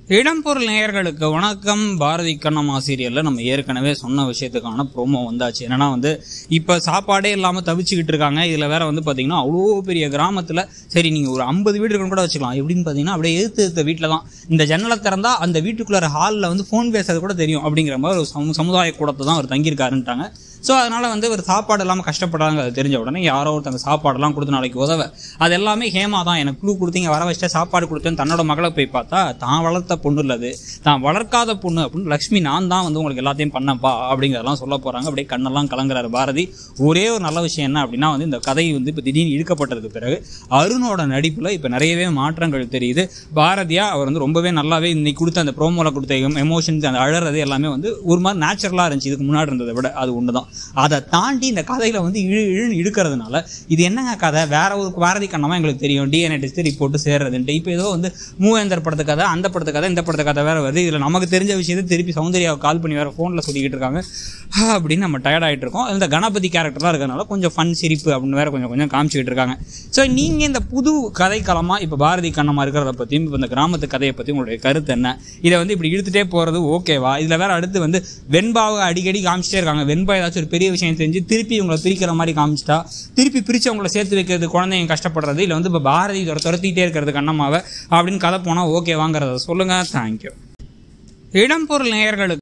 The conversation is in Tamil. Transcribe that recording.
இடம்பொருள் நேயர்களுக்கு வணக்கம் பாரதி கண்ணம்மா சீரியல்ல நம்ம ஏற்கனவே சொன்ன விஷயத்துக்கான ப்ரோமோ வந்தாச்சு என்னன்னா வந்து இப்போ சாப்பாடே இல்லாமல் தவிச்சுக்கிட்டு இருக்காங்க இதில் வேற வந்து பார்த்தீங்கன்னா அவ்வளோ பெரிய கிராமத்தில் சரி நீங்கள் ஒரு ஐம்பது வீடு இருக்குன்னு கூட வச்சுக்கலாம் எப்படின்னு பார்த்தீங்கன்னா அப்படியே எதிர்த்து எதிர்த்த வீட்டில் தான் இந்த ஜன்னலை திறந்தா அந்த வீட்டுக்குள்ளார ஹாலில் வந்து ஃபோன் பேசுறது கூட தெரியும் அப்படிங்கிற மாதிரி ஒரு சமு- சமுதாய கூடத்தை தான் அவர் தங்கியிருக்காருன்ட்டாங்க ஸோ அதனால வந்து ஒரு சாப்பாடு இல்லாமல் கஷ்டப்படுறாங்க அது தெரிஞ்ச உடனே யாரோ ஒருத்தங்க சாப்பாடெல்லாம் கொடுத்து நாளைக்கு உதவ அது எல்லாமே ஹேமா தான் எனக்கு குழு கொடுத்தீங்க வர வச்சுட்டு சாப்பாடு கொடுத்தேன்னு தன்னோட மகளை போய் பார்த்தா தான் வளர்த்த பொண்ணு இல்லது தான் வளர்க்காத பொண்ணு அப்படின்னு லக்ஷ்மி நான் தான் வந்து உங்களுக்கு எல்லாத்தையும் பண்ணப்பா அப்படிங்கிறதெல்லாம் சொல்ல போறாங்க அப்படியே கண்ணெல்லாம் கலங்குறாரு பாரதி ஒரே ஒரு நல்ல விஷயம் என்ன அப்படின்னா வந்து இந்த கதை வந்து இப்போ திடீர்னு இழுக்கப்பட்டதுக்கு பிறகு அருணோட நடிப்புல இப்போ நிறையவே மாற்றங்கள் தெரியுது பாரதியா அவர் வந்து ரொம்பவே நல்லாவே இன்னைக்கு கொடுத்த அந்த ப்ரோமோல கொடுத்த எமோஷன்ஸ் அந்த அழறது எல்லாமே வந்து ஒரு மாதிரி நேச்சுரலாக இருந்துச்சு இதுக்கு முன்னாடி இருந்ததை விட அது ஒன்று தான் அதை தாண்டி இந்த கதையில வந்து இழு இழுன்னு இழுக்கிறதுனால இது என்னங்க கதை வேற ஒரு பாரதி கண்ணமா எங்களுக்கு தெரியும் டிஎன்ஏ டெஸ்ட் ரிப்போர்ட் சேர்றதுன்ட்டு இப்போ ஏதோ வந்து மூவேந்தர் படத்து கதை அந்த படத்து கதை இந்த படத்து கதை வேற வருது இதில் நமக்கு தெரிஞ்ச விஷயத்தை திருப்பி சௌந்தர்யாவை கால் பண்ணி வேற ஃபோனில் சொல்லிக்கிட்டு இருக்காங்க ஆ, அப்படின்னு நம்ம டயர்ட் ஆகிட்டு இருக்கோம் இந்த கணபதி கேரக்டர்லாம் இருக்கிறதுனால கொஞ்சம் ஃபன் சிரிப்பு அப்படின்னு வேற கொஞ்சம் கொஞ்சம் காமிச்சிக்கிட்டு இருக்காங்க ஸோ நீங்கள் இந்த புது கதைக்களமாக இப்போ பாரதி கண்ணம்மா இருக்கிறத பற்றியும் இப்போ இந்த கிராமத்து கதையை பற்றி உங்களுடைய கருத்து என்ன இதை வந்து இப்படி இழுத்துட்டே போகிறது ஓகேவா இதில் வேற அடுத்து வந்து வெண்பாவை அடிக்கடி காமிச்சிட்டே இருக்காங்க வெண்பா ஏதாச்சும் ஒரு பெரிய விஷயம் தெரிஞ்சு திருப்பி இவங்களை பிரிக்கிற மாதிரி காமிச்சிட்டா திருப்பி பிரித்து அவங்கள சேர்த்து வைக்கிறது குழந்தைங்க கஷ்டப்படுறது இல்லை வந்து இப்போ பாரதி துர- துரத்திட்டே இருக்கிறது கண்ணம்மாவை அப்படின்னு கதை போனால் ஓகேவாங்கிறத சொல்லுங்கள் தேங்க்யூ இடம்பொருள் நேயர்களுக்கு